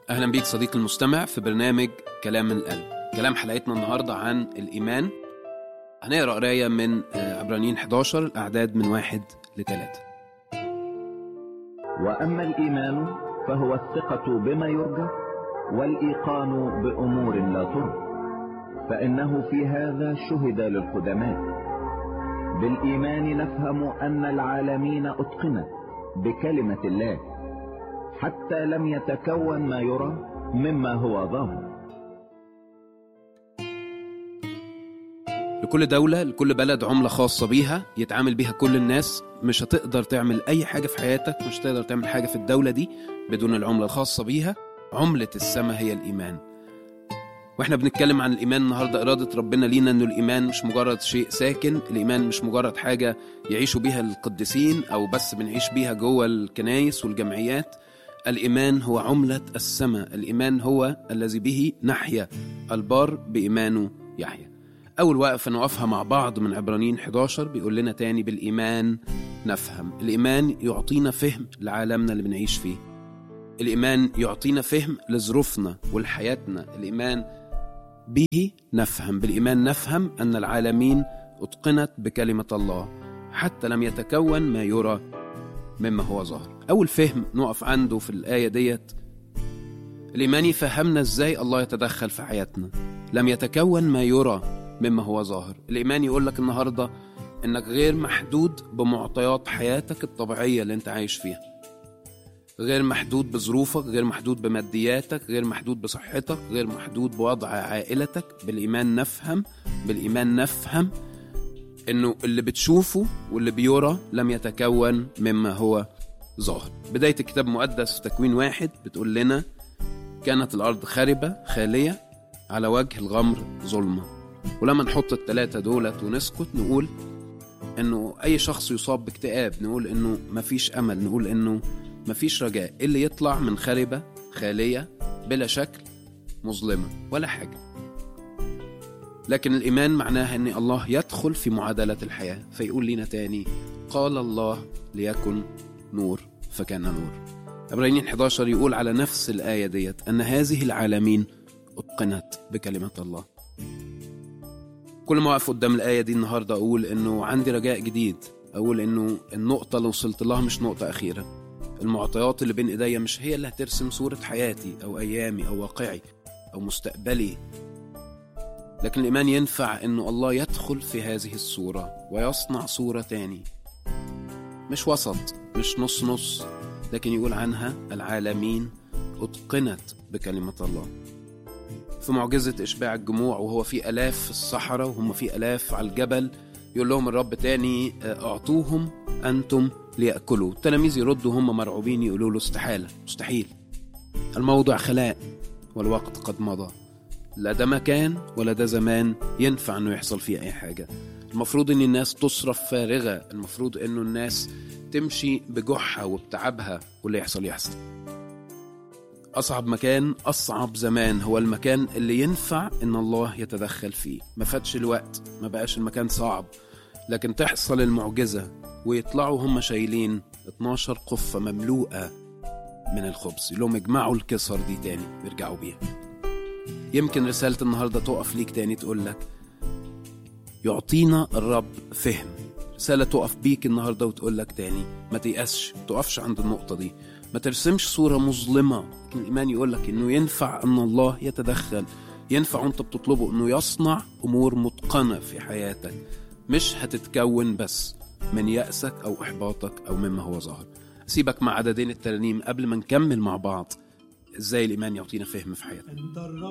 أهلا بيك صديقي المستمع في برنامج كلام من القلب كلام حلقتنا النهاردة عن الإيمان هنقرأ قراية من آه، عبرانيين 11 الأعداد من واحد لثلاثة واما الايمان فهو الثقه بما يرجى والايقان بامور لا ترى فانه في هذا شهد للقدماء بالايمان نفهم ان العالمين اتقنت بكلمه الله حتى لم يتكون ما يرى مما هو ظاهر لكل دولة لكل بلد عملة خاصة بيها يتعامل بيها كل الناس مش هتقدر تعمل أي حاجة في حياتك مش هتقدر تعمل حاجة في الدولة دي بدون العملة الخاصة بيها عملة السماء هي الإيمان واحنا بنتكلم عن الإيمان النهاردة إرادة ربنا لينا إنه الإيمان مش مجرد شيء ساكن الإيمان مش مجرد حاجة يعيشوا بيها القديسين أو بس بنعيش بيها جوه الكنايس والجمعيات الإيمان هو عملة السماء الإيمان هو الذي به نحيا البار بإيمانه يحيا أول وقفة نقفها مع بعض من عبرانيين 11 بيقول لنا تاني بالإيمان نفهم الإيمان يعطينا فهم لعالمنا اللي بنعيش فيه الإيمان يعطينا فهم لظروفنا ولحياتنا الإيمان به نفهم بالإيمان نفهم أن العالمين أتقنت بكلمة الله حتى لم يتكون ما يرى مما هو ظاهر أول فهم نقف عنده في الآية ديت الإيمان يفهمنا إزاي الله يتدخل في حياتنا لم يتكون ما يرى مما هو ظاهر الإيمان يقول لك النهاردة إنك غير محدود بمعطيات حياتك الطبيعية اللي أنت عايش فيها غير محدود بظروفك غير محدود بمادياتك غير محدود بصحتك غير محدود بوضع عائلتك بالإيمان نفهم بالإيمان نفهم إنه اللي بتشوفه واللي بيرى لم يتكون مما هو ظاهر بداية الكتاب المقدس في تكوين واحد بتقول لنا كانت الأرض خاربة خالية على وجه الغمر ظلمة ولما نحط التلاتة دولت ونسكت نقول انه اي شخص يصاب باكتئاب نقول انه مفيش امل نقول انه مفيش رجاء إيه اللي يطلع من خاربة خالية بلا شكل مظلمة ولا حاجة لكن الإيمان معناها أن الله يدخل في معادلة الحياة فيقول لنا تاني قال الله ليكن نور فكان نور عبرانيين 11 يقول على نفس الآية ديت أن هذه العالمين أتقنت بكلمة الله كل ما أقف قدام الآية دي النهاردة أقول إنه عندي رجاء جديد أقول إنه النقطة اللي وصلت لها مش نقطة أخيرة المعطيات اللي بين إيديا مش هي اللي هترسم صورة حياتي أو أيامي أو واقعي أو مستقبلي لكن الإيمان ينفع إنه الله يدخل في هذه الصورة ويصنع صورة تاني مش وسط مش نص نص لكن يقول عنها العالمين أتقنت بكلمة الله في معجزة إشباع الجموع وهو في ألاف في الصحراء وهم في ألاف على الجبل يقول لهم الرب تاني آه، أعطوهم أنتم ليأكلوا التلاميذ يردوا هم مرعوبين يقولوا له استحالة مستحيل الموضع خلاء والوقت قد مضى لا ده مكان ولا ده زمان ينفع انه يحصل فيه اي حاجة المفروض ان الناس تصرف فارغة المفروض انه الناس تمشي بجحها وبتعبها واللي يحصل يحصل أصعب مكان أصعب زمان هو المكان اللي ينفع إن الله يتدخل فيه ما فاتش الوقت ما بقاش المكان صعب لكن تحصل المعجزة ويطلعوا هم شايلين 12 قفة مملوءة من الخبز يقول لهم اجمعوا الكسر دي تاني ويرجعوا بيها يمكن رسالة النهاردة تقف ليك تاني تقول لك يعطينا الرب فهم رسالة تقف بيك النهاردة وتقول لك تاني ما تيأسش ما تقفش عند النقطة دي ما ترسمش صورة مظلمة لكن الإيمان يقول لك إنه ينفع أن الله يتدخل ينفع وأنت بتطلبه إنه يصنع أمور متقنة في حياتك مش هتتكون بس من يأسك أو إحباطك أو مما هو ظاهر سيبك مع عددين الترانيم قبل ما نكمل مع بعض إزاي الإيمان يعطينا فهم في حياتنا انت الرب